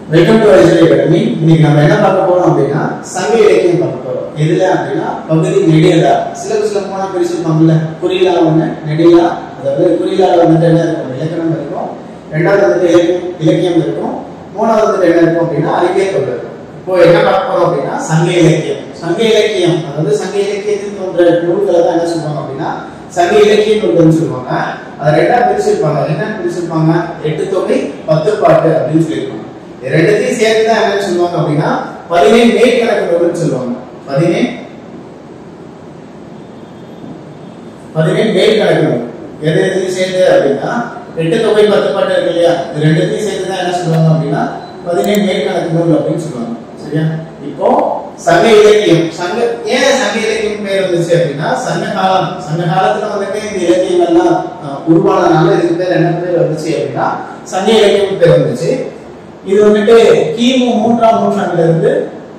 Welcome to Ishari academy இன்னைக்கு நம்ம என்ன பார்க்க போறோம் அப்படின்னா சங்க இலக்கியம் பார்க்க போறோம் எதுல அப்படின்னா பகுதி நெடியலா சிலபஸ்ல போனா பிரிச்சிருப்பாங்கல்ல குறியிலா ஒண்ணு நெடிலா அதாவது குறியிலால வந்துட்டு என்ன இருக்கும் இலக்கணம் இருக்கும் ரெண்டாவது வந்துட்டு இலக்கியம் இலக்கியம் இருக்கும் மூணாவது வந்துட்டு என்ன இருக்கும் அப்படின்னா அறிக்கை தொடர் இருக்கும் இப்போ என்ன பார்க்க போறோம் அப்படின்னா சங்க இலக்கியம் சங்க இலக்கியம் அதாவது சங்க இலக்கியத்தில் தோன்ற நூல்களை தான் என்ன சொல்லுவாங்க அப்படின்னா சங்க இலக்கிய நூல்கள்னு சொல்லுவாங்க அதை ரெண்டா பிரிச்சிருப்பாங்க என்ன பிரிச்சிருப்பாங்க எட்டு தொகை பத்து பாட்டு அப்படின்னு சொல்லியிருப்பாங்க இது ரெண்டுத்தையும் சேர்த்து தான் என்ன சொல்லுவாங்க அப்படின்னா பதினேழு மேற்கணக்கு நூல்னு சொல்லுவாங்க பதினேழு பதினேழு மேற்கணக்கு நூல் எது எதையும் சேர்த்து அப்படின்னா எட்டு தொகை பத்து பாட்டு இருக்கு இல்லையா இது ரெண்டுத்தையும் சேர்த்து தான் என்ன சொல்லுவாங்க அப்படின்னா பதினேழு மேற்கணக்கு நூல் அப்படின்னு சொல்லுவாங்க சரியா இப்போ சங்க இலக்கியம் சங்க ஏன் சங்க இலக்கியம் பேர் வந்துச்சு அப்படின்னா சங்க காலம் சங்க காலத்துல வந்துட்டு இந்த இலக்கியம் எல்லாம் அஹ், உருவானதுனால இதுக்கு பேர் என்ன பேர் வந்துச்சு அப்படின்னா சங்க இலக்கியம் பேர் வந்துச்சு இது வந்துட்டு கிமு மூன்றாம் நூற்றாண்டுல இருந்து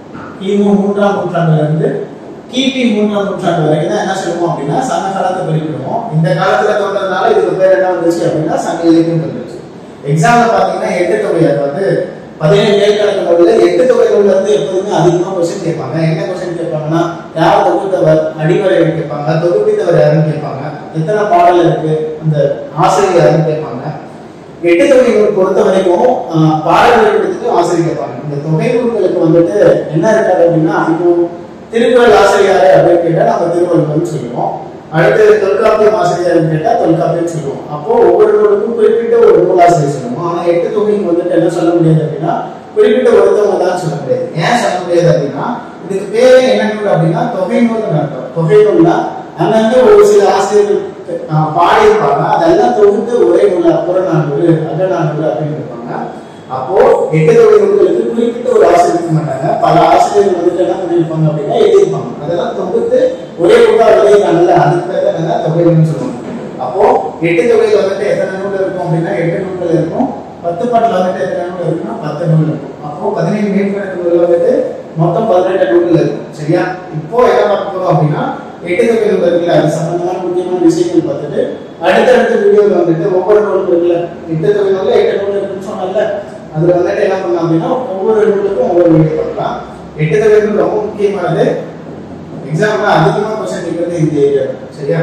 கிமு மூன்றாம் நூற்றாண்டுல இருந்து கிபி மூன்றாம் நூற்றாண்டு வரைக்கும் தான் என்ன சொல்லுவோம் அப்படின்னா சங்க காலத்தை குறிப்பிடுவோம் இந்த காலத்துல தோன்றதுனால இதுக்கு பேர் என்ன வந்துச்சு அப்படின்னா சங்க இலக்கியம் வந்துருச்சு எக்ஸாம்ல பாத்தீங்கன்னா எட்டு தொகை அது வந்து பதினேழு மேற்கணக்கு நூல்ல எட்டு தொகை நூல்ல இருந்து எப்போதுமே அதிகமா கொஸ்டின் கேட்பாங்க என்ன கொஸ்டின் கேட்பாங்கன்னா யார் தொகுத்தவர் அடிவரைன்னு கேட்பாங்க தொகுப்பித்தவர் யாருன்னு கேட்பாங்க எத்தனை பாடல் இருக்கு அந்த ஆசிரியர் யாருன்னு கேட்பாங்க எட்டு தொகை நூல் பொறுத்த வரைக்கும் ஆஹ், பாடல்கள் எடுத்துட்டு ஆசிரியர் கேட்பாங்க இந்த தொகை நூல்களுக்கு வந்துட்டு என்ன இருக்காது அப்படின்னா இப்போ திருக்குறள் ஆசிரியர் அப்படின்னு கேட்டா நம்ம திருவள்ளுவர்னு சொல்லுவோம் அடுத்து தொல்காப்பியம் ஆசிரியர்னு கேட்டா தொல்காப்பியம் சொல்லுவோம் அப்போ ஒவ்வொரு நூலுக்கும் குறிப்பிட்ட ஒரு நூலாசிரியர் சொல்லுவோம் ஆனா எட்டு தொகைக்கு வந்துட்டு என்ன சொல்ல முடியாது அப்படின்னா குறிப்பிட்ட ஒருத்தவங்க தான் சொல்ல முடியாது ஏன் சொல்ல முடியாது அப்படின்னா இதுக்கு பேரே என்ன நூல் அப்படின்னா தொகை நூல்னு அர்த்தம் தொகை நூல்னா அங்கங்க ஒரு சில ஆசிரியர்கள் ஆஹ், பாடியிருப்பாங்க அதெல்லாம் தொகுத்து ஒரே நூல் புறநானூறு அகநானூறு அப்படின்னு இருப்பாங்க அப்போ எட்டு தொகை நூல்களுக்கு குறிப்பிட்ட ஒரு ஆசிரியர் இருக்க மாட்டாங்க பல ஆசிரியர்கள் வந்துட்டு என்ன பண்ணியிருப்பாங்க அப்படின்னா எழுதியிருப்பாங்க அதெல்லாம் தொகுத்து ஒரே நூலா எழுதியிருக்காங்கல்ல அதுக்கு பேர் தான் என்னன்னா தொகை நூல்னு சொல்லுவாங்க அப்போ எட்டு தொகையில வந்துட்டு எத்தனை நூல் இருக்கும் அப்படின்னா எட்டு நூல்கள் இருக்கும் பத்து பாட்டுல வந்துட்டு எத்தனை நூல் இருக்குன்னா பத்து நூல் இருக்கும் அப்போ பதினேழு மேற்கணக்கு நூல் வந்துட்டு மொத்தம் பதினெட்டு நூல்கள் இருக்கும் சரியா இப்போ என்ன பார்க்க போறோம் அப்படின்னா எட்டு தொகை நூல் இருக்குல்ல அது சம்பந்தமான முக்கியமான விஷயங்கள் பார்த்துட்டு அடுத்தடுத்த வீடியோல வந்துட்டு ஒவ்வொரு நூல் இருக்குல்ல எட்டு தொகை நூல்ல எட்டு நூல் இருக்குன்னு சொன்னல அதுல வந்துட்டு என்ன பண்ணலாம் அப்படின்னா ஒவ்வொரு நூலுக்கும் ஒவ்வொரு வீடியோ பார்க்கலாம் எட்டு தொகை நூல் ரொம்ப முக்கியமானது எக்ஸாம்ல அதிகமா கொஸ்டின் கேட்கறது இந்த ஏரியா சரியா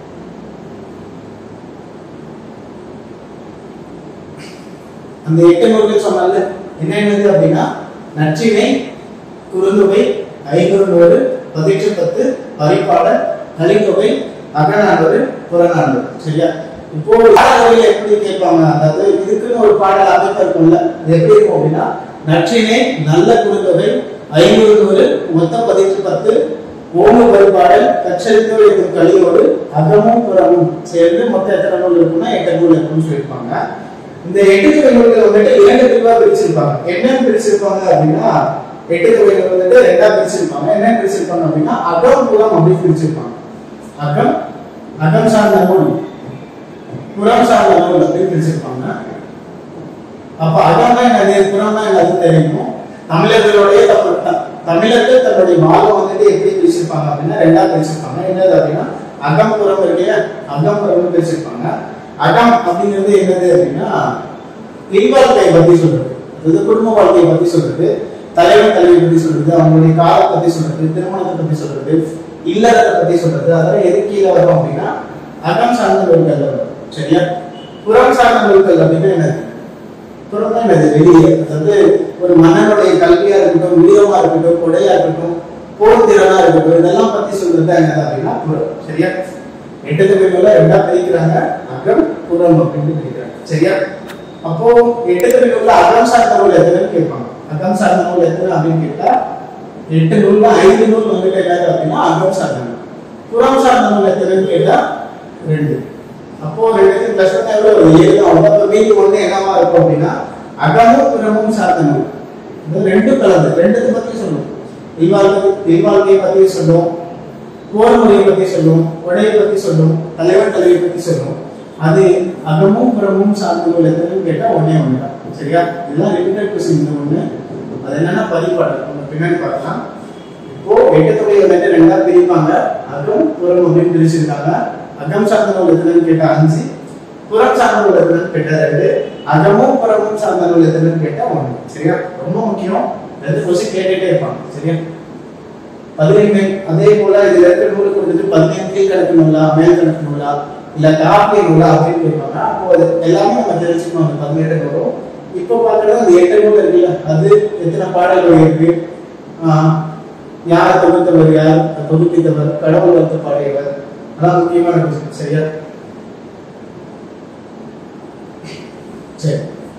அந்த எட்டு நூல்கள் சொன்னால என்னென்னது அப்படின்னா நற்றிணை குறுந்தொகை ஐங்குறுநூறு பதிற்று பத்து பரிபாடல் கலித்தொகை அகநானூறு புறநானூறு சரியா இப்போ பாடல்கள் எப்படி கேட்பாங்க அதாவது இதுக்குன்னு ஒரு பாடல் அமைப்பு இருக்கும்ல இது எப்படி இருக்கும் அப்படின்னா நற்றிணை நல்ல குறுந்தொகை ஐங்குறுநூறு மொத்த பதிற்று பத்து ஓம பரிபாடல் கச்சரித்தோ எனும் கலியோடு அகமும் புறமும் சேர்ந்து மொத்தம் எத்தனை நூல் இருக்குன்னா எட்டு நூல் இருக்குன்னு சொல்லியிருப்பாங்க இந்த எட்டு தொகை நூல்கள் வந்துட்டு இரண்டு பிரிவா பிரிச்சிருப்பாங்க என்ன பிரிச்சிருப்பாங்க அப்படின்னா எட்டு தொகை நூல் வந்துட்டு ரெண்டா பிரிச்சிருப்பாங்க என்ன பிரிச்சிருப்பாங்க அப்படின்னா அகம் புறம் அப்படி பிரிச்சிருப்பாங்க அகம் அகம் சார்ந்த நூல் புறம் சார்ந்த நூல் அப்படி பிரிச்சிருப்பாங்க அப்ப அகம் தான் என்னது புறம் தான் என்னது தெரியும் தமிழர்களுடைய தப்பு- த- தமிழர்கள் தன்னுடைய வாழ்வை வந்துட்டு எப்படி பிரிச்சிருப்பாங்க அப்படின்னா ரெண்டா பிரிச்சிருப்பாங்க என்னது அப்படின்னா அகம் புறம் இருக்கு இல்லையா அகம் புறம் பிரிச்சிருப்பாங்க அகம் அப்படிங்கிறது என்னது அப்படின்னா இல்வாழ்க்கையை பத்தி சொல்றது அதாவது குடும்ப வாழ்க்கையை பத்தி சொல்றது தலைவன் தலைவி பத்தி சொல்றது அவங்களுடைய காலை பத்தி சொல்றது திருமணத்தை பத்தி சொல்றது இல்லறத்தை பத்தி சொல்றது அதெல்லாம் எது கீழே வரும் அப்படின்னா அகம் சார்ந்த நூல்கள் வரும் சரியா புறம் சார்ந்த நூல்கள் அப்படின்னா என்னது புறம் தான் என்னது வெளியே அதாவது ஒரு மன்னனுடைய கல்வியா இருக்கட்டும் வீரமா இருக்கட்டும் கொடையா இருக்கட்டும் போர் திறனா இருக்கட்டும் இதெல்லாம் பத்தி சொல்றது தான் என்னது அப்படின்னா புறம் சரியா எட்டு தொகைகளை ரெண்டா பிரிக்கிறாங்க அகம் புறம் அப்படின்னு பிரிக்கிறாங்க சரியா அப்போ எட்டு தொகைக்குள்ள அகம் சார்ந்த நூல் எத்தனைன்னு கேட்பாங்க அகம் சார்ந்த நூல் எத்தனை அப்படின்னு கேட்டா எட்டு நூல்ல ஐந்து நூல் வந்துட்டு என்னது அப்படின்னா அகம் சார்ந்த நூல் புறம் சார்ந்த நூல் எத்தனைன்னு கேட்டா ரெண்டு அப்போ ரெண்டு பிளஸ் பண்ண எவ்வளவு ஒரு ஏழு தான் வரும். அப்போ மீதி ஒண்ணு என்னவா இருக்கும் அப்படின்னா அகமும் புறமும் சார்ந்த நூல் இது ரெண்டும் கலந்து ரெண்டுத்தை பத்தி சொல்லும் இல்வாழ்க்கை இல்வாழ்க்கையை பத்தி சொல்லும் போர் முறையை பத்தி சொல்லும் உடையை பத்தி சொல்லும் தலைவர் தலைவை பத்தி சொல்லும் அது அகமும் புறமும் சார்ந்த நூல் எத்தனைன்னு கேட்டா ஒன்னே ஒண்ணு தான் சரியா இதெல்லாம் ரிப்பீட்டட் கொஸ்டின் இந்த ஒண்ணு அது என்னன்னா பதிப்பாடல் நம்ம பின்னாடி பார்க்கலாம் இப்போ எட்டு தொகையை வந்துட்டு ரெண்டா பிரிப்பாங்க அகம் புறம் அப்படின்னு பிரிச்சிருக்காங்க அகம் சார்ந்த நூல் எத்தனைன்னு கேட்டா அஞ்சு புறம் சார்ந்த நூல் எத்தனைன்னு கேட்டா ரெண்டு அகமும் புறமும் சார்ந்த நூல் எதுன்னு கேட்டா ஒண்ணு சரியா ரொம்ப முக்கியம் ரெண்டு கொஸ்டின் கேட்டுட்டே இருப்பாங்க சரியா பதினைந்து அதே போல இதுல இருக்க நூல் கொடுத்துட்டு பதினைந்து கணக்கு நூலா மேல் கணக்கு நூலா இல்ல காப்பிய நூலா அப்படின்னு கேட்பாங்க அப்போ அது எல்லாமே நம்ம தெரிஞ்சுக்கணும் அந்த பதினெட்டு நூலும் இப்போ பார்க்கறது அந்த எட்டு நூல் இருக்குல்ல அது எத்தனை பாடல்கள் இருக்கு ஆஹ் யார் தொகுத்தவர் யார் தொகுப்பித்தவர் கடவுள் வந்து பாடியவர் அதான் முக்கியமான விஷயம் சரியா சரி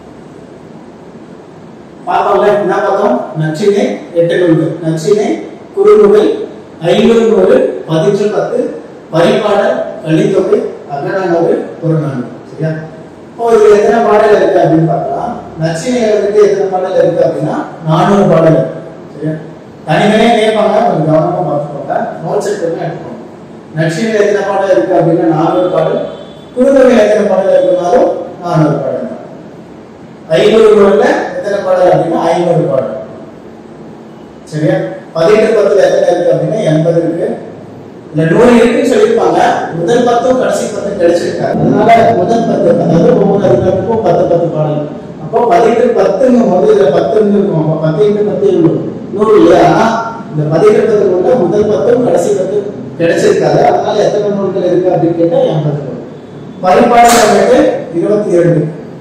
பார்த்தோம்ல என்ன பார்த்தோம் நச்சினை எட்டு நூல்கள் நச்சினை குறுநூல் ஐநூறு நூறு பதிற்று பத்து பரிபாடல் கலித்தொகை அகநானூறு புறநானூறு சரியா இப்போ இதுல எத்தனை பாடல் இருக்கு அப்படின்னு பார்க்கலாம் நச்சினையில வந்துட்டு எத்தனை பாடல் இருக்கு அப்படின்னா நானூறு பாடல் இருக்கு சரியா தனித்தனியா கேட்பாங்க கொஞ்சம் கவனமா பார்த்துக்கோங்க நோட்ஸ் எடுத்துக்கோங்க எடுத்துக்கோங்க நச்சினையில எத்தனை பாடல் இருக்கு அப்படின்னா நானூறு பாடல் குறுந்தொகையில் எத்தனை பாடல் இருக்குனாலும் நானூறு பாடல் தான் ஐநூறு நூறுல எத்தனை பாடல் அப்படின்னா ஐநூறு பாடல் சரியா பதினெட்டு பத்துல எத்தனை இருக்கு அப்படின்னா எண்பது இருக்கு இல்ல நூறு இருக்குன்னு சொல்லியிருப்பாங்க முதல் பத்தும் கடைசி பத்து கிடைச்சிருக்காரு அதனால முதல் பத்து அதாவது ஒவ்வொரு அதிகாரத்துக்கும் பத்து பத்து பாடல் அப்போ பதினெட்டு பத்துங்கும் போது இதுல பத்துன்னு இருக்கும் அப்போ பத்து இன்ட்டு பத்து எவ்வளவு? நூறு இல்லையா ஆனா இந்த பதினெட்டு பத்துக்குள்ள முதல் பத்தும் கடைசி பத்து கிடைச்சிருக்காது அதனால எத்தனை நூல்கள் இருக்கு அப்படின்னு கேட்டா எண்பது நூல் பரிபாடல் வந்துட்டு இருபத்தி ஏழு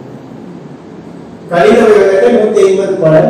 கணித வந்துட்டு நூத்தி ஐம்பது பாடல்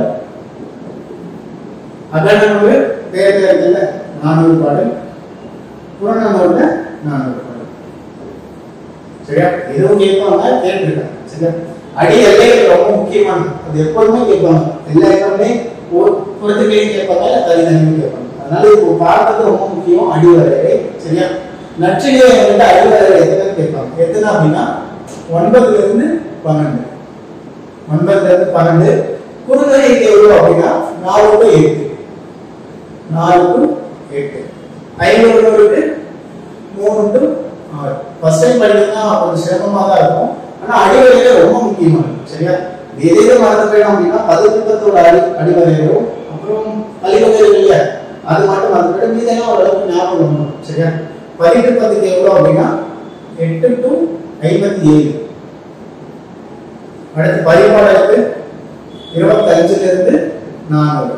அகநூறு பேர் இருக்குல்ல நானூறு பாடல் புறநானூறுல நானூறு பாடல் சரியா இதுவும் கேட்பாங்க கேட்டிருக்காங்க சரியா அடி எல்லைகள் ரொம்ப முக்கியமானது அது எப்போதுமே கேட்பாங்க எல்லா எக்ஸாமுமே புறத்துக்கையும் கேட்பாங்க இல்ல தனித்தனியும் கேட்பாங்க அதனால இப்போ பார்த்தது ரொம்ப முக்கியம் அடிவரை சரியா நற்றினை வந்துட்டு அடிவரை எத்தனை கேட்பாங்க எத்தனை அப்படின்னா ஒன்பதுல இருந்து பன்னெண்டு ஒன்பதுல இருந்து பன்னெண்டு குறுந்தொகைக்கு எவ்வளவு அப்படின்னா நாலு டு எட்டு நாலு டு எட்டு ஐநூறு நூறுக்கு மூணு டு ஆறு ஃபர்ஸ்ட் டைம் படிக்கிறதுனா கொஞ்சம் சிரமமா தான் இருக்கும் ஆனா அடிவரையில ரொம்ப முக்கியமானது சரியா இது எது மறந்து போயிடும் அப்படின்னா பதினெட்டத்தோட அடி அடிவரையிலும் அப்புறம் கலிவகை இல்லையா அது மட்டும் மறந்து போயிடும் மீதெல்லாம் ஓரளவுக்கு ஞாபகம் வரணும் சரியா பதினெட்டு பத்துக்கு எவ்வளவு அப்படின்னா எட்டு டு ஐம்பத்தி ஏழு அடுத்து பரிபாடலுக்கு இருபத்தஞ்சுல இருந்து நானூறு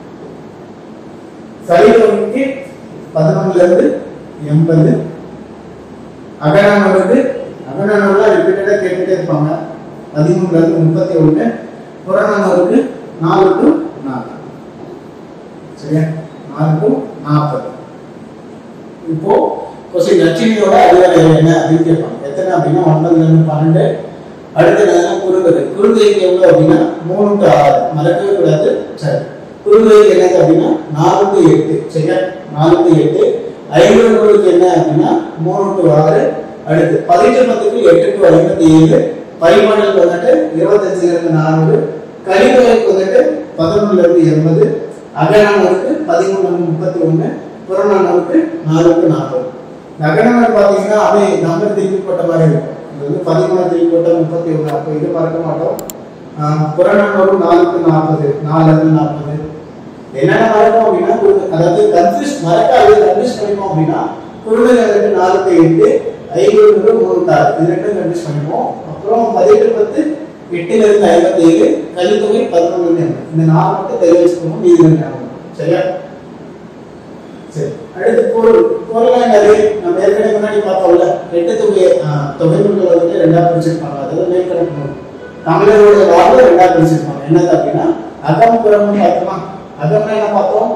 சைவனுக்கு பதினொன்னுல இருந்து எண்பது அகநானூறுக்கு அகநானூறுல ரிப்பீட்டடா கேட்டுட்டே இருப்பாங்க பதிமூணுல இருந்து முப்பத்தி ஒண்ணு புறநானூறுக்கு நாலு டு நாலு சரியா நாலு டு நாற்பது இப்போ கொஸ்டின் நச்சினியோட அதிகாரி என்ன அப்படின்னு கேட்பாங்க எத்தனை அப்படின்னா ஒன்பதுல இருந்து பன்னெண்டு அடுத்து என்னன்னா குறுங்கதை குறுங்கைக்கு எவ்வளவு அப்படின்னா மூணு டு ஆறு மறக்கவே கூடாது சரி குறுங்கைக்கு என்னது அப்படின்னா நாலு டு எட்டு சரியா நாலு டு எட்டு ஐநூறு நூறுக்கு என்ன அப்படின்னா மூணு டு ஆறு அடுத்து பதினெட்டு பத்துக்கு எட்டு டு ஐம்பத்தி ஏழு பரிமாணலுக்கு வந்துட்டு இருபத்தஞ்சுல இருந்து நானூறு கலித்தொகைக்கு வந்துட்டு பதினொன்னுல இருந்து எண்பது அகநானூருக்கு பதிமூணுல இருந்து முப்பத்தி ஒண்ணு புறநானூருக்கு நாலு டு நாற்பது நகரங்கள் பாத்தீங்கன்னா அப்படியே நம்பர் திருப்பி போட்ட மாதிரி இருக்கும் இது வந்து பதிமூணு திருப்பி போட்ட முப்பத்தி ஒண்ணு அப்போ இது மறக்க மாட்டோம் ஆஹ் புறநானூறு நாலுக்கு நாற்பது நாலுல இருந்து நாற்பது என்னென்ன மறக்கும் அப்படின்னா குரு- அதாவது கன்ஃபியூஸ் மறக்காது கன்ஃபியூஸ் பண்ணிப்போம் அப்படின்னா குருடல் வந்துட்டு நாலுக்கு எட்டு ஐநூறு மூணு ஆறு இது ரெண்டும் கன்ஃபியூஸ் பண்ணிப்போம் அப்புறம் பதினெட்டு பத்து எட்டுல இருந்து ஐம்பத்தி ஏழு கல்வித்தொகை பதினொன்று இந்த நாலு மட்டும் தெரிய வச்சுக்கணும் மீதி ரெண்டு ஞாபகம். சரியா சரி அடுத்து பொருள் பொருள் என்னது நம்ம ஏற்கனவே முன்னாடி பார்த்தோம்ல எட்டு தொகை ஆஹ், தொகை நூல்கள் வந்துட்டு ரெண்டா பிரிச்சிருப்பாங்க அதாவது மேற்கணக்கு நூல் தமிழரோட வாழ்வு ரெண்டா பிரிச்சிருப்பாங்க என்னது அப்படின்னா அகம் புறம்னு பார்த்தோமா அகம்னா என்ன பார்த்தோம்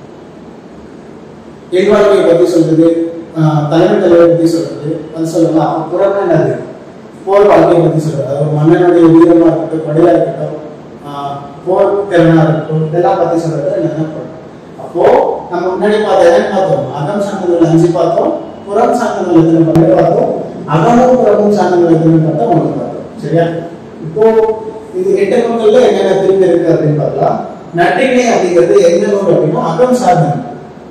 எதிர்வாழ்வை பத்தி சொல்றது ஆஹ், தலைமை தலைவரை பத்தி சொல்றது அது சொல்லலாம் அப்ப புறம்னா என்னது போர் வாழ்க்கையை பத்தி சொல்றது அது ஒரு மன்னனுடைய வீரமா இருக்கட்டும் கொடையா இருக்கட்டும் ஆஹ், போர் திறனா இருக்கட்டும் இதெல்லாம் பத்தி சொல்றது என்ன புறம் அப்போ நம்ம முன்னாடி பார்த்த என்னன்னு பார்த்தோம் அகம் சார்ந்தவர்கள் அஞ்சு பார்த்தோம் புறம் சார்ந்தவர்கள் எத்தனை பன்னெண்டு பார்த்தோம் அகமும் புறமும் சார்ந்தவர்கள் எத்தனை பார்த்தோம் ஒன்று பார்த்தோம் சரியா இப்போ இது எட்டு நூல்கள்ல என்னென்ன பிரிவு இருக்கு அப்படின்னு பார்க்கலாம் நட்டினை அப்படிங்கிறது என்ன நூல் அப்படின்னா அகம் சார்ந்த நூல்.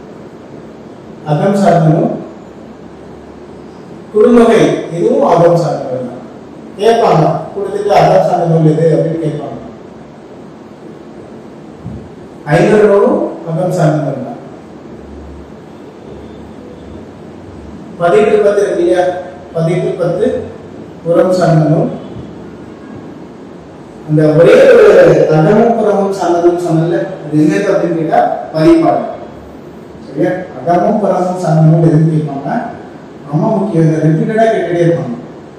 அகம் சார்ந்த நூல் குறுந்தொகை இதுவும் அகம் சார்ந்த நூல் தான் கேட்பாங்க கொடுத்துட்டு அகம் சார்ந்த நூல் எது அப்படின்னு கேட்பாங்க ஐநூறு நூலும் அகம் சார்ந்த நூல் தான் பதினெட்டு பத்து இருக்கு இல்லையா பதினெட்டு பத்து புறம் சார்ந்த நூல் அந்த ஒரே ஒரு அகமும் புறமும் சார்ந்ததுன்னு சொன்னல அது என்னது அப்படின்னு கேட்டா பதிப்பாடு சரியா அகமும் புறமும் சார்ந்ததும் எதுன்னு கேட்பாங்க ரொம்ப முக்கியம் இந்த ரிப்பீட்டடா கேட்டுட்டே இருப்பாங்க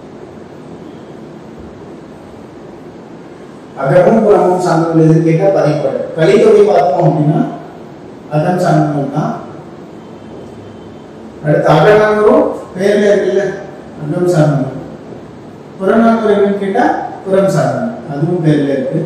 அகமும் புறமும் சார்ந்தது எதுன்னு கேட்டா பதிப்பாடு கலித்தொகை பார்த்தோம் அப்படின்னா அகம் சார்ந்தது தான் அடுத்து அகநானூரும் பேர்ல இருக்குல்ல அகம் சார்ந்தது புறநானூறு என்னன்னு கேட்டா புறம் சார்ந்தது அதுவும் பேர்ல இருக்கு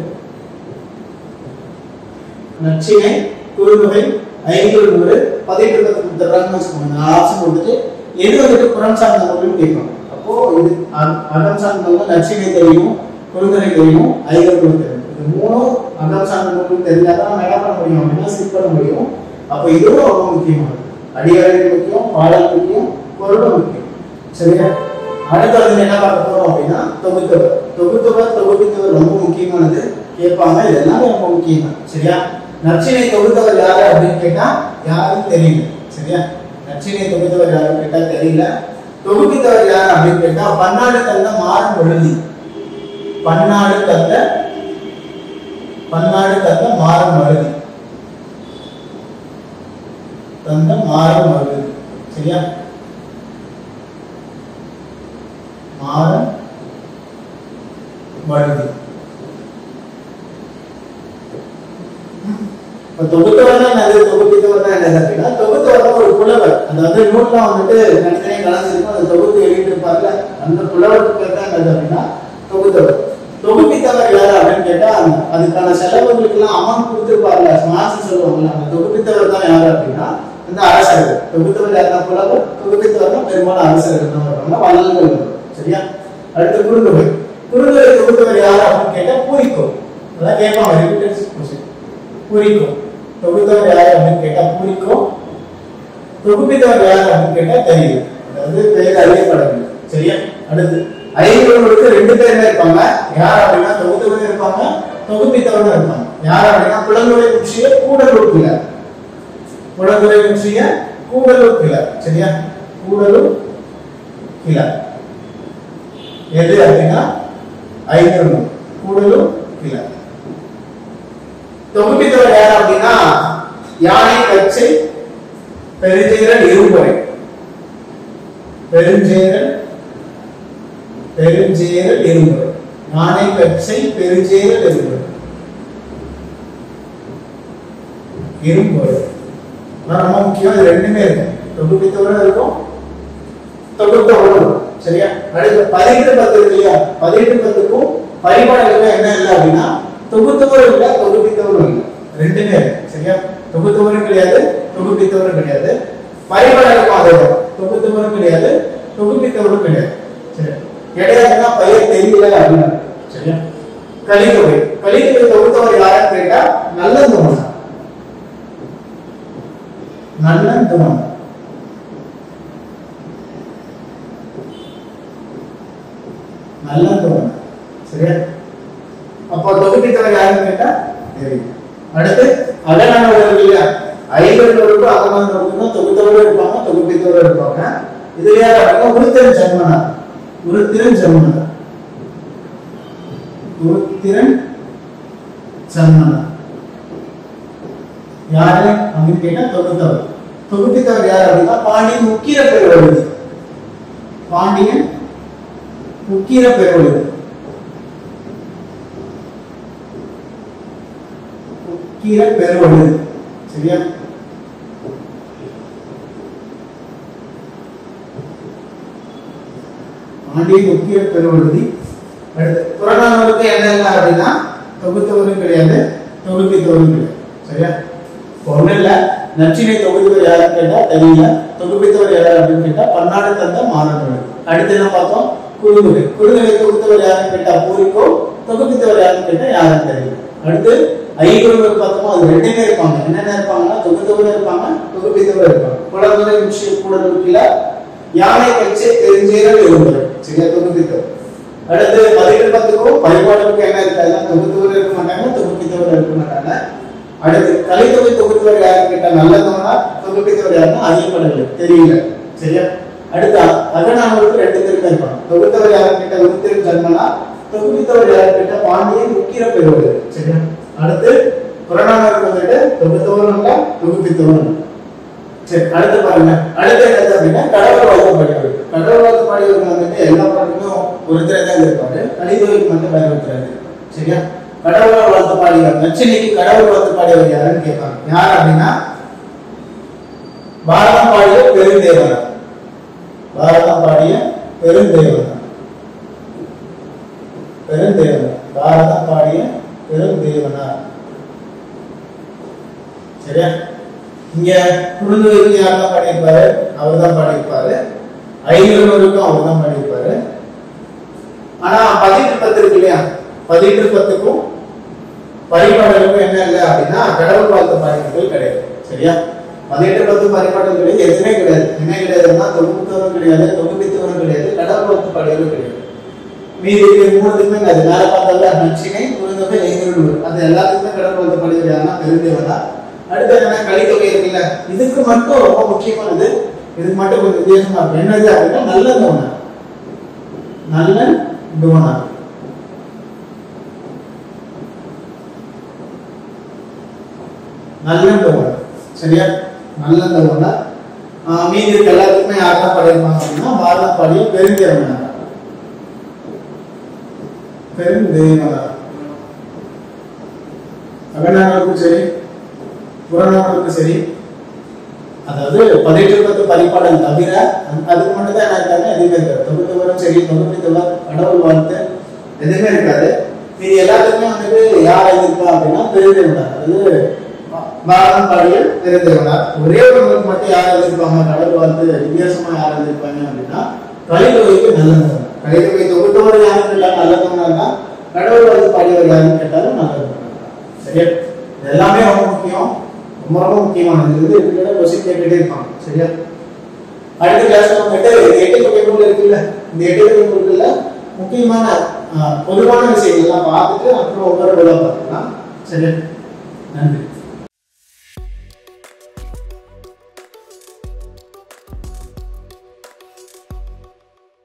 நச்சினை குறுமுறை ஐநூறு நூறு பதினெட்டு பத்து கொடுத்துட்றாங்கன்னு வச்சுக்கோங்க நான் ஆப்ஷன் கொடுத்துட்டு எது வந்துட்டு புறம் சார்ந்த நூல்னு கேட்கணும் அப்போ இது அ- அகம் சார்ந்த நூல் நச்சினை தெரியும் குறுமுறை தெரியும் ஐநூறு நூறு தெரியும் இது மூணும் அகம் சார்ந்த நூல்னு தெரிஞ்சாதான் நம்ம என்ன பண்ண முடியும் அப்படின்னா ஸ்கிப் பண்ண முடியும் அப்போ இதுவும் ரொம்ப முக்கியமானது அடியாளர்கள் முக்கியம் பாடல் முக்கியம் பொருளும் முக்கியம் சரியா அடுத்து வந்து என்ன பார்க்க போறோம் அப்படின்னா தொகுத்தவர் தொகுத்தவர் தொகுப்பித்தவர் ரொம்ப முக்கியமானது கேட்பாங்க இது எல்லாமே ரொம்ப முக்கியம் சரியா நச்சினை தொகுத்தவர் யாரு அப்படின்னு கேட்டா யாரும் தெரியல சரியா நச்சினை தொகுத்தவர் யாருன்னு கேட்டா தெரியல தொகுப்பித்தவர் யார் அப்படின்னு கேட்டா பன்னாடு தந்த மாறும் எழுதி பன்னாடு தந்த பன்னாடு தந்த மாறும் எழுதி தந்த மாறும் எழுதி சரியா மாறும் வழுதி இப்ப தொகுத்தவர் தான் என்னது தொகுப்பித்தவர் தான் என்னது அப்படின்னா தொகுத்தவர் தான் ஒரு புலவர் அதாவது நூல்லாம் வந்துட்டு தனித்தனியாக கலந்துருக்கும் அந்த தொகுத்து எழுதியிருப்பார்ல அந்த புலவருக்கு பேர் தான் என்னது அப்படின்னா தொகுத்தவர் தொகுப்பித்தவர் யாரு அப்படின்னு கேட்டா அந்த- அதுக்கான செலவுகளுக்கு எல்லாம் அமௌண்ட் கொடுத்துருப்பார்ல மாசம் சொல்லுவாங்கல்ல அந்த தொகுப்பித்தவர் தான் யாரு அப்படின்னா இந்த அரசர்கள் தொகுத்தவர் யாருன்னா புலவர் தொகுப்பித்தவர் தான் பெரும்பாலும் அரசர்கள் தான் வருவாங்க வள்ளல்கள் வருவாங்க. சரியா அடுத்து குறுந்தொகை குறுந்தொகை தொகுத்தவர் யாரு அப்படின்னு கேட்டா பூரிக்கோ அதான் கேட்பாங்க ரிப்பீட்டட் கொஸ்டின் பூரிக்கோ தொகுத்தவர் யாரு அப்படின்னு கேட்டா பூரிக்கோ தொகுப்பித்தவர் யாரு அப்படின்னு கேட்டா தெரியுது அதாவது பெயர் அறியப்படவில்லை சரியா அடுத்து ஐநூறுக்கு ரெண்டு பேருமே இருப்பாங்க யார் அப்படின்னா தொகுத்தவரும் இருப்பாங்க தொகுப்பித்தவரும் இருப்பாங்க யார் அப்படின்னா குழந்தை முற்றிய கூடலூர் பிள்ளை குழந்தை முற்றிய கூடலூர் பிள்ளை சரியா கூடலூர் கிளை எது அப்படின்னா ஐநூறு கூடலூர் கிளை தொகுப்பித்தவர் யார் அப்படின்னா யானை கச்சை பெருஞ்சேரல் இரும்பொறை பெருஞ்சேரல் பெருஞ்சேரல் இரும்பொறை யானை கச்சை பெருஞ்சேரல் இரும்பொறை இரும்பொறை அதான் ரொம்ப முக்கியம் இது ரெண்டுமே இருக்கும் தொகுப்பித்தவரும் இருக்கும் தொகுத்தவரும் இருக்கும் சரியா அடுத்து பதினெட்டு பத்து இருக்கு இல்லையா பதினெட்டு பத்துக்கும் பரிபாடலுக்கும் என்ன இல்லை அப்படின்னா தொகுத்தவரும் இல்லை தொகுப்பித்தவரும் இல்லை ரெண்டுமே இருக்கு சரியா தொகுத்தவரும் கிடையாது தொகுப்பித்தவரும் கிடையாது பரிபாடலுக்கும் அதே தான் தொகுத்தவரும் கிடையாது தொகுப்பித்தவரும் கிடையாது சரி கிடையாதுன்னா பயிர் தெரியல அப்படின்னு சரியா கலித்தொகை கலித்தொகை தொகுத்தவர் யாருன்னு கேட்டா நல்ல நல்லன் துணம் நல்லன் துணம் சரியா அப்போ தொகுப்பித்தவர் யாருன்னு கேட்டா தெரியும் அடுத்து அகநானவர்கள் இல்லையா ஐநூறுக்கும் அகநானவர்களுக்கும் தொகுத்தவரும் இருப்பாங்க தொகுப்பித்தவரும் இருப்பாங்க இது யார் அப்படின்னா உருத்திரன் ஜென்மனா உருத்திரன் ஜென்மனா உருத்திரன் ஜென்மனா யாரு அப்படின்னு கேட்டா தொகுத்தவர் தொகுப்பித்தவர் யார் அப்படின்னா பாண்டியன் முக்கிய பெருவழுதி பாண்டியன் முக்கிய பெருவழுதி முக்கிய பெருவழுதி சரியா பாண்டியன் முக்கிய பெருவழுதி அடுத்து புறநானூருக்கு என்ன இல்லை அப்படின்னா தொகுத்தவரும் கிடையாது தொகுப்பித்தவரும் கிடையாது சரியா ஒண்ணு இல்ல நச்சினை தொகுத்தவர் யாருன்னு கேட்டா தெரியல தொகுப்பித்தவர் யாரு அப்படின்னு கேட்டா பன்னாடு தந்த மாணவர்கள் அடுத்து என்ன பார்த்தோம் குழுமுறை குழுமுறை தொகுத்தவர் யாருன்னு கேட்டா பூரிக்கோ தொகுப்பித்தவர் யாருன்னு கேட்டா யாருன்னு தெரியல அடுத்து ஐகுழுவர் பார்த்தோமோ அது ரெண்டுமே இருப்பாங்க என்னென்ன இருப்பாங்கன்னா தொகுத்தவரும் இருப்பாங்க தொகுப்பித்தவரும் இருப்பாங்க குழந்தை விஷயம் கூட இருக்குல்ல யானை கட்சி தெரிஞ்சேரல் இருந்தது சரியா தொகுப்பித்தவர் அடுத்து பதினெட்டு பத்துக்கும் பரிபாடலுக்கும் என்ன இருக்காதுன்னா தொகுத்தவர் இருக்க மாட்டாங்க தொகுப்பித்தவர் இருக்க மாட்டாங்க அடுத்து கலைத்தொகை தொகுத்தவர் யாருன்னு கேட்டா நல்லதவனா தொகுப்பித்தவர் யாருன்னா அறியப்படவில்லை தெரியல சரியா அடுத்து அகநானூருக்கு ரெண்டு பேருமே இருப்பாங்க தொகுத்தவர் யாருன்னு கேட்டா உருத்திரன் ஜன்மனா தொகுப்பித்தவர் யார் கேட்டா பாண்டியன் உக்கிர பெறுவது சரியா அடுத்து புறநானூறு வந்துட்டு தொகுத்தவர் அல்ல தொகுப்பித்தவர் அல்ல. சரி அடுத்து பாருங்க அடுத்து என்னது அப்படின்னா கடவுள் வாழ்த்து பாடியவர் கடவுள் வாழ்த்து பாடியவர் வந்துட்டு எல்லா பாட்டுக்கும் ஒருத்தர் தான் இருப்பாரு கலிதொழில் மட்டும் பயன்படுத்துறாரு சரியா கடவுள் வாழ்த்து பாடியவர் நச்சினைக்கு கடவுள் வாழ்த்து பாடியவர் யாருன்னு கேட்பாங்க யார் அப்படின்னா பாரதம் பாடிய பெருந்தேவனா பாரதம் பாடிய பெருந்தேவனா பெருந்தேவனா பாரதம் பாடிய பெருந்தேவனா சரியா இங்க குறுந்தொழிலுக்கு யார் தான் பாடியிருப்பாரு அவர் தான் பாடியிருப்பாரு ஐநூறுக்கும் அவர் தான் பாடியிருப்பாரு ஆனா பதினெட்டு பத்து இருக்கு இல்லையா பதினெட்டு பத்துக்கும் பரிபாடலுக்கும் என்ன இல்லை அப்படின்னா கடவுள் வாழ்த்து பாடல்கள் கிடையாது சரியா பதினெட்டு பத்து பரிபாடல் கிடையாது எதுவுமே கிடையாது என்ன கிடையாதுன்னா தொகுப்புத்தவரும் கிடையாது தொகுப்பித்தவரும் கிடையாது கடவுள் வாழ்த்து பாடலும் கிடையாது மீதி இருக்கிற மூணுத்துக்குமே அது மேல பார்த்தா நச்சினை குழந்தை ஐநூறு அது எல்லாத்துக்குமே கடவுள் வாழ்த்து பாடல் யாருன்னா பெருந்தேவனா அடுத்து என்ன கலித்தொகை இருக்குல்ல இதுக்கு மட்டும் ரொம்ப முக்கியமானது இதுக்கு மட்டும் கொஞ்சம் வித்தியாசமா இருக்கும் என்னது அப்படின்னா நல்ல டோனர் நல்ல டோனர் நல்ல டோனர் சரியா நல்ல டோனர் மீதி இருக்க எல்லாத்துக்குமே யாரெல்லாம் பாடியிருப்பாங்க அப்படின்னா பாரத பாடிய பெருந்தேவனார் பெருந்தேவனார் அகநானூருக்கும் சரி புறநானூருக்கும் சரி அதாவது பதினெட்டு பத்து பரிபாடல் தவிர அந்த- அதுக்கு மட்டும் தான் என்ன இருக்காங்க எதுவுமே இருக்காது தொகுத்தவரும் சரி தொகுப்பித்தவர் கடவுள் வாழ்த்து எதுவுமே இருக்காது இது எல்லாத்துக்குமே வந்துட்டு யார் எழுதியிருப்பா அப்படின்னா பெருந்தேவனார் அதாவது பா- பாரதம் பாடிய பெருந்தேவனார் ஒரே ஒரு நூலுக்கு மட்டும் யார் எழுதியிருப்பாங்க கடவுள் வாழ்த்து வித்தியாசமா யார் எழுதியிருப்பாங்க அப்படின்னா கலிதொகைக்கு நல்லதவன் கலிதொகை தொகுத்தவர் யாரும் கேட்டாலும் நல்லதவனா தான் கடவுள் வாழ்த்து பாடியவர் யாருன்னு கேட்டாலும் நல்லதவன் சரியா இது எல்லாமே ரொம்ப முக்கியம் ரொம்ப ரொம்ப முக்கியமானது இது இதுக்கிட்ட கொஸ்டின் கேட்டுட்டே இருப்பாங்க சரியா அடுத்த கிளாஸ்ல வந்துட்டு இந்த எட்டு தொகை நூல் இருக்குல்ல இந்த எட்டு தொகை நூல்கள்ல முக்கியமான ஆஹ், பொதுவான விஷயங்கள் எல்லாம் பார்த்துட்டு அப்புறம் ஒவ்வொரு விழா பார்த்துக்கலாம் சரியா